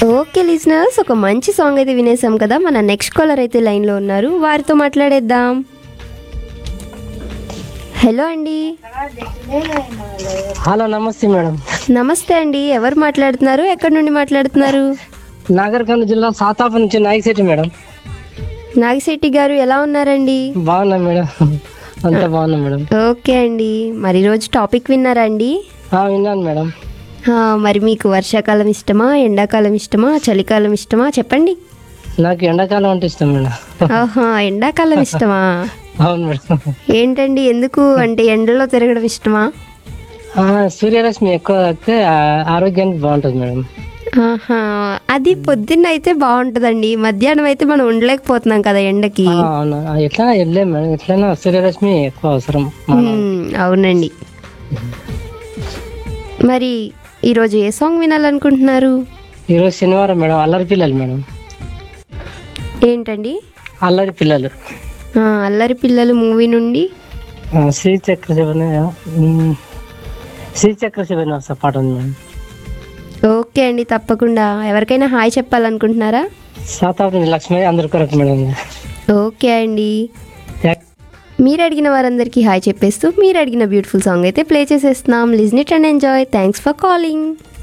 okay listeners ఒక మంచి song అయితే వినేసాం కదా మన నెక్స్ట్ కాలర్ అయితే లైన్లో ఉన్నారు వారితో మాట్లాడేద్దాం హలో అండి హలో నమస్తే మేడం నమస్తే అండి ఎవరు మాట్లాడుతున్నారు ఎక్కడి నుండి మాట్లాడుతున్నారు నాగర్కర్నూలు జిల్లా సాతాపు నుంచి నాయకశెట్టి మేడం నాగిశెట్టి గారు ఎలా ఉన్నారండి బాగున్నా మేడం అంతా బాగున్నా మేడం ఓకే అండి మరి ఈరోజు టాపిక్ విన్నారా అండి ఆ, విన్నాను మేడం ఆ, మరి మీకు వర్షాకాలం ఇష్టమా ఎండాకాలం ఇష్టమా చలికాలం ఇష్టమా చెప్పండి నాకు ఎండాకాలం అంటే ఇష్టం మేడం ఆహా ఎండాకాలం ఇష్టమా అవును మేడం ఏంటండి ఎందుకు అంటే ఎండలో తిరగడం ఇష్టమా ఆ, సూర్యరశ్మి ఎక్కువ తాకితే ఆ, ఆరోగ్యానికి బాగుంటుంది మేడం ఆహా అది పొద్దున్న అయితే బాగుంటుందండి మధ్యాహ్నం అయితే మనం ఉండలేకపోతున్నాం కదా ఎండకి ఆ, అవును ఆ, ఎట్లా వెళ్ళే మేడం ఎట్లైనా సూర్యరశ్మి ఎక్కువ అవసరం మన- మ్మ్, అవునండి మరి ఈరోజు ఏ సాంగ్ వినాలనుకుంటున్నారు ఈరోజు శనివారం మేడం అల్లరి పిల్లలు మేడం ఏంటండి అల్లరి పిల్లలు ఆ, అల్లరి పిల్లలు మూవీ నుండి ఆ, శ్రీచక్ర శివని ఉమ్, శ్రీచక్ర శివని వస్తా పాట ఉంది మేడం ఓకే అండి తప్పకుండా ఎవరికైనా హాయ్ చెప్పాలనుకుంటున్నారా సాతాపు లక్ష్మి అందరి కొరకు మేడం ఓకే అండి యా- మీరు అడిగిన వారందరికీ హాయ్ చెప్పేస్తూ మీరు అడిగిన బ్యూటిఫుల్ సాంగ్ అయితే ప్లే చేసేస్తున్నాం listen it and enjoy thanks for calling